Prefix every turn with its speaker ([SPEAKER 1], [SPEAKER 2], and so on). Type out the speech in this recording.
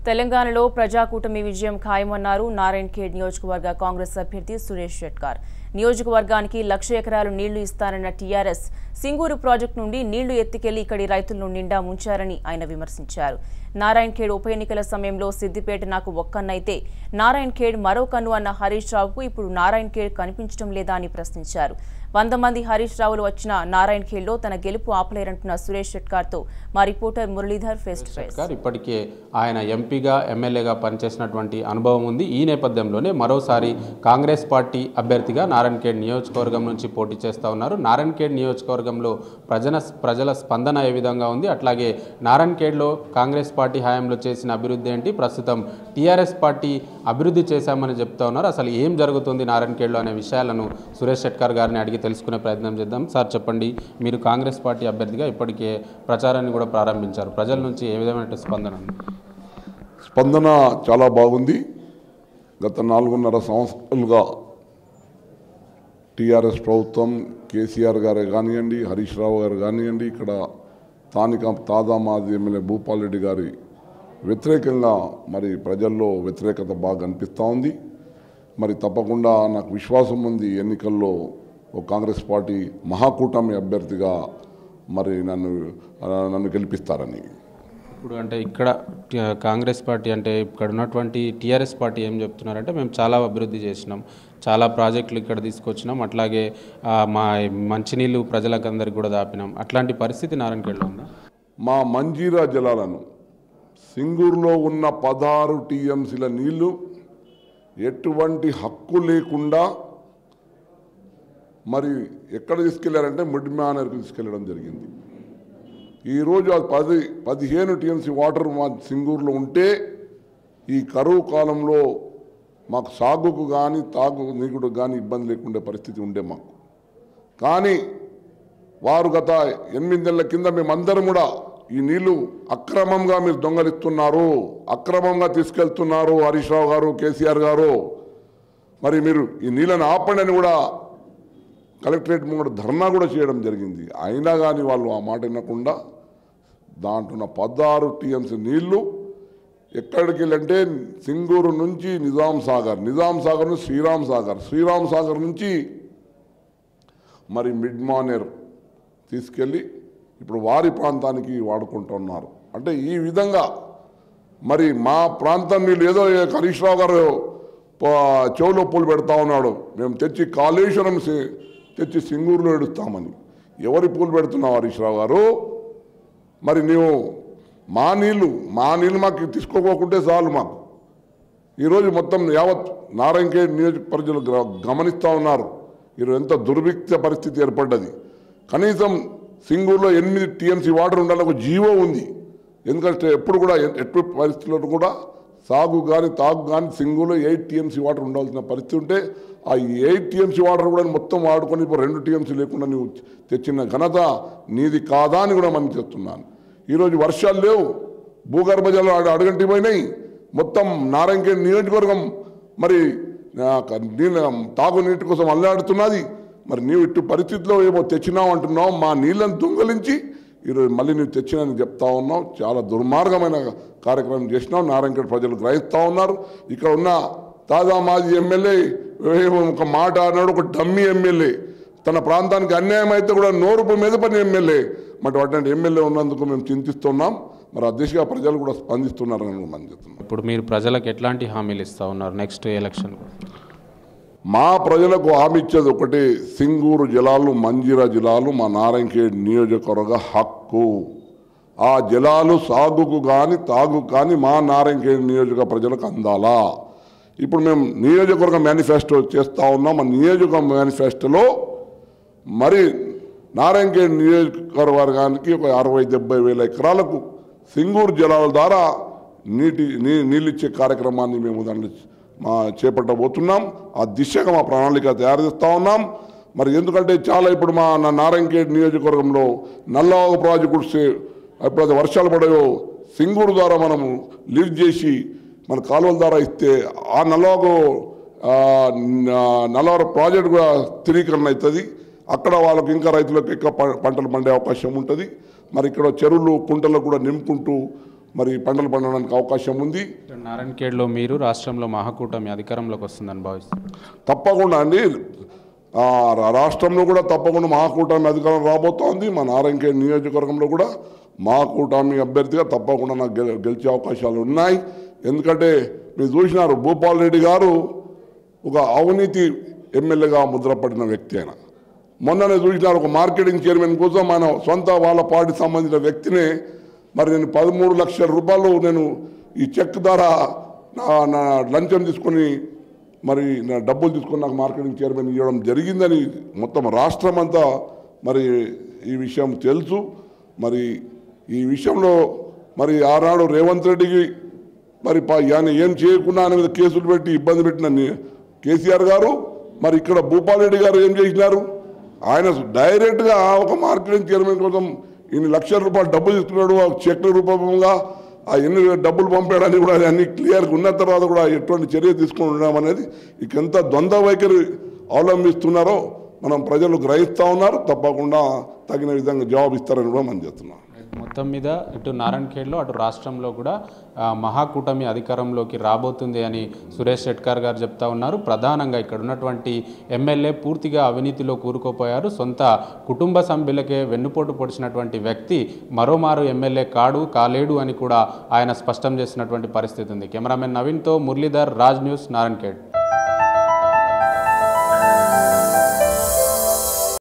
[SPEAKER 1] తెలంగాణలో ప్రజాకూటమి విజయం ఖాయమన్నారు నారాయణ్ ఖేడ్ నియోజకవర్గ కాంగ్రెస్ అభ్యర్థి సురేష్ షెట్కార్ నియోజకవర్గానికి లక్ష ఎకరాలు నీళ్లు ఇస్తానన్న టీఆర్ఎస్ సింగూరు ప్రాజెక్టు నుండి నీళ్లు ఎత్తికెళ్లి ఇక్కడి రైతులను నిండా ముంచారని ఆయన విమర్శించారు నారాయణ్ ఖేడ్ ఉప ఎన్నికల సమయంలో సిద్దిపేట నాకు ఒక్కన్నైతే నారాయణ్ ఖేడ్ మరో కన్ను అన్న హరీష్ రావుకు ఇప్పుడు నారాయణ్ ఖేడ్ కనిపించడం లేదా అని ప్రశ్నించారు వంద మంది హరీష్ రావులు వచ్చిన నారాయణ్ ఖేడ్లో తన గెలుపు ఆపలేరంటున్న సురేష్ షెట్కార్తో మా reporter Muralidhar face to face
[SPEAKER 2] సర్కార్ ఇప్పటికే ఆయన ఎంపీగా ఎమ్మెల్యేగా పనిచేసినటువంటి అనుభవం ఉంది ఈ నేపథ్యంలోనే మరోసారి కాంగ్రెస్ పార్టీ అభ్యర్థిగా నారాయణఖేడ్ నియోజకవర్గం నుంచి పోటీ చేస్తూ ఉన్నారు నారాయణఖేడ్ నియోజకవర్గంలో ప్రజల ప్రజల స్పందన ఏ విధంగా ఉంది అట్లాగే నారాయణఖేడ్లో కాంగ్రెస్ పార్టీ హయాంలో చేసిన అభివృద్ధి ఏంటి ప్రస్తుతం టీఆర్ఎస్ పార్టీ అభివృద్ధి చేశామని చెప్తా ఉన్నారు అసలు ఏం జరుగుతుంది నారాయణఖేడ్లో అనే విషయాలను సురేష్ షెట్కర్ గారిని అడిగి తెలుసుకునే ప్రయత్నం చేద్దాం సార్ చెప్పండి మీరు కాంగ్రెస్ పార్టీ అభ్యర్థిగా ఇప్పటికే ప్రచారాన్ని కూడా ప్రారంభించారు ప్రజల నుంచి ఏ విధమైన స్పందన ఉంది
[SPEAKER 3] స్పందన చాలా బాగుంది గత నాలుగున్నర సంవత్సరాలుగా టీఆర్ఎస్ ప్రభుత్వం కేసీఆర్ గారే కానివ్వండి హరీష్ రావు గారు కానివ్వండి ఇక్కడ స్థానిక తాజా మాజీ ఎమ్మెల్యే భూపాల్ రెడ్డి గారి వ్యతిరేకంగా మరి ప్రజల్లో వ్యతిరేకత బాగా కనిపిస్తూ ఉంది మరి తప్పకుండా నాకు విశ్వాసం ఉంది ఎన్నికల్లో ఒక కాంగ్రెస్ పార్టీ మహాకూటమి అభ్యర్థిగా మరి నన్ను నన్ను గెలిపిస్తారని
[SPEAKER 2] ఇప్పుడు అంటే ఇక్కడ టి- కాంగ్రెస్ పార్టీ అంటే ఇక్కడ ఉన్నటువంటి టీఆర్ఎస్ పార్టీ ఏం చెప్తున్నారంటే మేము చాలా అభివృద్ధి చేసినాం చాలా ప్రాజెక్టులు ఇక్కడ తీసుకొచ్చినాం అట్లాగే ఆ, మా మంచినీళ్ళు ప్రజలకు అందరికి కూడా దాపినాం అట్లాంటి పరిస్థితి నారాయణఖేడ్లో ఉందా
[SPEAKER 3] మా మంజీరా జలాలను సింగూరులో ఉన్న పదహారు టీఎంసీల నీళ్లు ఎటువంటి హక్కు లేకుండా మరి ఎక్కడ తీసుకెళ్లారంటే మిడ్ మేనర్కి తీసుకెళ్లడం జరిగింది ఈరోజు అది పది పదిహేను టీఎంసీ వాటర్ మా సింగూరులో ఉంటే ఈ కరువు కాలంలో మాకు సాగుకు కానీ తాగు నీకుడు కానీ ఇబ్బంది లేకుండే పరిస్థితి ఉండే మాకు కానీ వారు గత ఎనిమిది నెలల కింద మేమందరం కూడా ఈ నీళ్లు అక్రమంగా మీరు దొంగలిస్తున్నారు అక్రమంగా తీసుకెళ్తున్నారు హరీష్ రావు గారు కేసీఆర్ గారు మరి మీరు ఈ నీళ్ళని ఆపండి అని కూడా కలెక్టరేట్ ముంగడ ధర్నా కూడా చేయడం జరిగింది అయినా కానీ వాళ్ళు ఆ మాట వినకుండా దాంట్లో ఉన్న పదహారు టీఎంసీ నీళ్లు ఎక్కడికి వెళ్ళంటే సింగూరు నుంచి నిజాం సాగర్ నిజాం సాగర్ నుంచి శ్రీరామ్ సాగర్ శ్రీరామ్ సాగర్ నుంచి మరి మిడ్ మానేర్ తీసుకెళ్ళి ఇప్పుడు వారి ప్రాంతానికి వాడుకుంటున్నారు అంటే ఈ విధంగా మరి మా ప్రాంతం నీళ్ళు ఏదో హరీష్ రావు గారు ప- చెవులో పూలు పెడతా ఉన్నాడు మేము తెచ్చి కాళేశ్వరం సి- తెచ్చి సింగూరులో ఎడుస్తామని ఎవరి పూలు పెడుతున్నావు హరీష్ రావు గారు మరి నీవు మా నీళ్ళు మా నీళ్ళు మాకు తీసుకోపోకుంటే చాలు మాకు ఈరోజు మొత్తం యావత్ నారాయణఖేడ్ నియోజక ప్రజలు గ్ర- గమనిస్తూ ఉన్నారు ఈరోజు ఎంత దుర్భిక్ష పరిస్థితి ఏర్పడ్డది కనీసం సింగూరులో ఎనిమిది టీఎంసీ వాటర్ ఉండాలని ఒక జీవో ఉంది ఎందుకంటే ఎప్పుడు కూడా ఎ- ఎట్టి పరిస్థితుల్లో కూడా సాగు కానీ తాగు కానీ సింగూరులో ఎయిట్ టీఎంసీ వాటర్ ఉండాల్సిన పరిస్థితి ఉంటే ఆ ఎయిట్ టీఎంసీ వాటర్ కూడా మొత్తం వాడుకొని ఇప్పుడు రెండు టీఎంసీ లేకుండా నువ్వు తెచ్చిన ఘనత నీది కాదా అని కూడా మనం చెప్తున్నాను ఈరోజు వర్షాలు లేవు భూగర్భ జలాలు అడ- అడుగంటి పోయినాయి మొత్తం నారాయణఖేడ్ నియోజకవర్గం మరి ఆ, క- నీళ్ళ తాగునీటి కోసం అల్లాడుతున్నది మరి నీవు ఇటు పరిస్థితిలో ఏమో తెచ్చినావు అంటున్నావు మా నీళ్ళని దొంగలించి ఈరోజు మళ్ళీ నువ్వు తెచ్చినని చెప్తా ఉన్నావు చాలా దుర్మార్గమైన కార్యక్రమం చేసినావు నారాయణఖేడ్ ప్రజలు గ్రహిస్తూ ఉన్నారు ఇక్కడ ఉన్న తాజా మాజీ ఎమ్మెల్యే ఏమో ఒక మాట అన్నాడు ఒక డమ్మీ ఎమ్మెల్యే తన ప్రాంతానికి అన్యాయం అయితే కూడా నోరుపు మీద పని ఎమ్మెల్యే మరి అటువంటి ఎమ్మెల్యే ఉన్నందుకు మేము చింతిస్తున్నాం మరి ఆ దిశగా ప్రజలు కూడా స్పందిస్తున్నారని కూడా మనం చెప్తున్నాం
[SPEAKER 2] ఇప్పుడు మీరు ప్రజలకు ఎట్లాంటి హామీలు ఇస్తా ఉన్నారు నెక్స్ట్ ఎలక్షన్
[SPEAKER 3] మా ప్రజలకు హామీ ఇచ్చేది ఒకటి సింగూరు జలాలు మంజీరా జలాలు మా నారాయణఖేడ్ నియోజకవర్గ హక్కు ఆ జలాలు సాగుకు కానీ తాగుకు కానీ మా నారాయణఖేడ్ నియోజక ప్రజలకు అందాలా ఇప్పుడు మేము నియోజకవర్గ మేనిఫెస్టో చేస్తూ ఉన్నాం ఆ నియోజక మేనిఫెస్టోలో మరి నారాయణఖేడ్ నియోజకవర్గానికి ఒక అరవై డెబ్బై వేల ఎకరాలకు సింగూరు జలాల ద్వారా నీటి నీ నీళ్ళిచ్చే కార్యక్రమాన్ని మేము దాంట్లో మా చేపట్టబోతున్నాం ఆ దిశగా మా ప్రణాళిక తయారు చేస్తూ ఉన్నాం మరి ఎందుకంటే చాలా ఇప్పుడు మా నా నారాయణఖేడ్ నియోజకవర్గంలో నల్లవాగు ప్రాజెక్టు సే- ఎప్పుడైతే వర్షాలు పడాయో సింగూరు ద్వారా మనము లిఫ్ట్ చేసి మన కాలువల ద్వారా ఇస్తే ఆ నల్లవాగు ఆ, న- నల్లవారు ప్రాజెక్ట్ కూడా స్థిరీకరణ అవుతుంది అక్కడ వాళ్ళకి ఇంకా రైతులకు ఎక్కువ ప- పంటలు పండే అవకాశం ఉంటుంది మరి ఇక్కడ చెరువులు కుంటలు కూడా నింపుకుంటూ మరి పంటలు పండడానికి అవకాశం ఉంది
[SPEAKER 2] నారాయణఖేడ్లో మీరు రాష్ట్రంలో మహాకూటమి అధికారంలోకి వస్తుందని భావిస్తారు
[SPEAKER 3] తప్పకుండా అండి ఆ, రా- రాష్ట్రంలో కూడా తప్పకుండా మహాకూటమి అధికారం రాబోతోంది మా నారాయణఖేడ్ నియోజకవర్గంలో కూడా మహాకూటమి అభ్యర్థిగా తప్పకుండా నాకు గెల గెలిచే అవకాశాలు ఉన్నాయి ఎందుకంటే మీరు చూసినారు భూపాల్ రెడ్డి గారు ఒక అవినీతి ఎమ్మెల్యేగా ముద్రపడిన వ్యక్తి ఆయన మొన్ననే చూసినారు ఒక మార్కెటింగ్ చైర్మన్ కోసం ఆయన సొంత వాళ్ళ పార్టీ సంబంధించిన వ్యక్తిని మరి నేను పదమూడు లక్షల రూపాయలు నేను ఈ చెక్ ద్వారా నా నా లంచం తీసుకొని మరి నా డబ్బులు తీసుకొని నాకు మార్కెటింగ్ చైర్మన్ ఇవ్వడం జరిగిందని మొత్తం రాష్ట్రం అంతా మరి ఈ విషయం తెలుసు మరి ఈ విషయంలో మరి ఆనాడు రేవంత్ రెడ్డికి మరి ప- ఆయన ఏం చేయకుండా ఆయన మీద కేసులు పెట్టి ఇబ్బంది పెట్టిన ని- కేసీఆర్ గారు మరి ఇక్కడ భూపాల్ రెడ్డి గారు ఏం చేసినారు ఆయన డైరెక్ట్గా ఒక మార్కెటింగ్ చైర్మన్ కోసం ఇన్ని లక్షల రూపాయలు డబ్బులు తీసుకున్నాడు ఆ చెక్ల రూపంగా ఆ ఎన్ని డబ్బులు పంపాడని కూడా అన్ని క్లియర్గా ఉన్న తర్వాత కూడా ఎటువంటి చర్య తీసుకుని ఉండడం అనేది ఇక ఎంత ద్వంద్వ వైఖరి అవలంబిస్తున్నారో మనం ప్రజలు గ్రహిస్తూ ఉన్నారు తప్పకుండా తగిన విధంగా జవాబు ఇస్తారని కూడా మనం చెప్తున్నాం
[SPEAKER 2] మొత్తం మీద ఇటు నారాయణఖేడ్లో అటు రాష్ట్రంలో కూడా ఆ, మహాకూటమి అధికారంలోకి రాబోతుంది అని సురేష్ షెట్కర్ గారు చెప్తా ఉన్నారు ప్రధానంగా ఇక్కడ ఉన్నటువంటి ఎమ్మెల్యే పూర్తిగా అవినీతిలో కూరుకుపోయారు సొంత కుటుంబ సభ్యులకే వెన్నుపోటు పొడిచినటువంటి వ్యక్తి మరోమారు ఎమ్మెల్యే కాడు కాలేడు అని కూడా ఆయన స్పష్టం చేసినటువంటి పరిస్థితి ఉంది కెమెరామెన్ నవీన్తో మురళీధర్ రాజ్ న్యూస్ నారాయణఖేడ్